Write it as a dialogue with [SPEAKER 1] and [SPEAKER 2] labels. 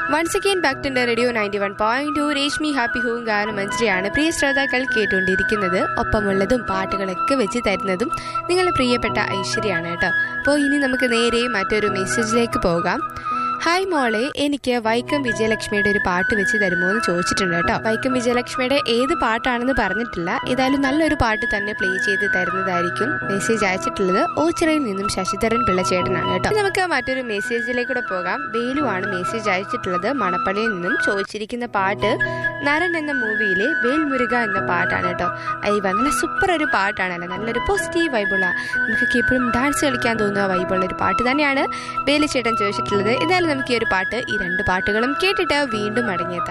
[SPEAKER 1] once again back to radio ninety one point two Reshmi happy ഹൂം ഗാനം മഞ്ജരിയാണ് പ്രിയ ശ്രോതാക്കൾ കേട്ടുകൊണ്ടിരിക്കുന്നത് ഒപ്പമുള്ളതും പാട്ടുകളൊക്കെ വെച്ച് തരുന്നതും നിങ്ങളുടെ പ്രിയപ്പെട്ട ഐശ്വര്യാണ് കേട്ടോ അപ്പോൾ ഇനി നമുക്ക് നേരെ മറ്റൊരു മെസ്സേജിലേക്ക് പോകാം ഹായ് മോളെ എനിക്ക് വൈക്കം വിജയലക്ഷ്മിയുടെ ഒരു പാട്ട് വെച്ച് തരുമോ എന്ന് ചോദിച്ചിട്ടുണ്ട് കേട്ടോ വൈക്കം വിജയലക്ഷ്മിയുടെ ഏത് പാട്ടാണെന്ന് പറഞ്ഞിട്ടില്ല ഏതായാലും നല്ലൊരു പാട്ട് തന്നെ പ്ലേ ചെയ്ത് തരുന്നതായിരിക്കും മെസ്സേജ് അയച്ചിട്ടുള്ളത് ഓച്ചിറയിൽ നിന്നും ശശിധരൻ പിള്ളച്ചേട്ടനാണ് കേട്ടോ ഇനി നമുക്ക് മറ്റൊരു മെസ്സേജിലേക്കൂടെ പോകാം വേലുവാണ് മെസ്സേജ് അയച്ചിട്ടുള്ളത് മണപ്പള്ളിയിൽ നിന്നും ചോദിച്ചിരിക്കുന്ന പാട്ട് നരൻ എന്ന മൂവിയിലെ വേൽമുരുക എന്ന പാട്ടാണ് കേട്ടോ അയ്യ നല്ല സൂപ്പർ ഒരു പാട്ടാണല്ലോ നല്ലൊരു പോസിറ്റീവ് വൈബുള്ള നമുക്കൊക്കെ എപ്പോഴും ഡാൻസ് കളിക്കാൻ തോന്നുന്ന വൈബുള്ള ഒരു പാട്ട് തന്നെയാണ് വേലുചേട്ടൻ ചോദിച്ചിട്ടുള്ളത് എന്നാലും നമുക്ക് ഈ ഒരു പാട്ട് ഈ രണ്ട് പാട്ടുകളും കേട്ടിട്ട് വീണ്ടും മടങ്ങിയെത്താം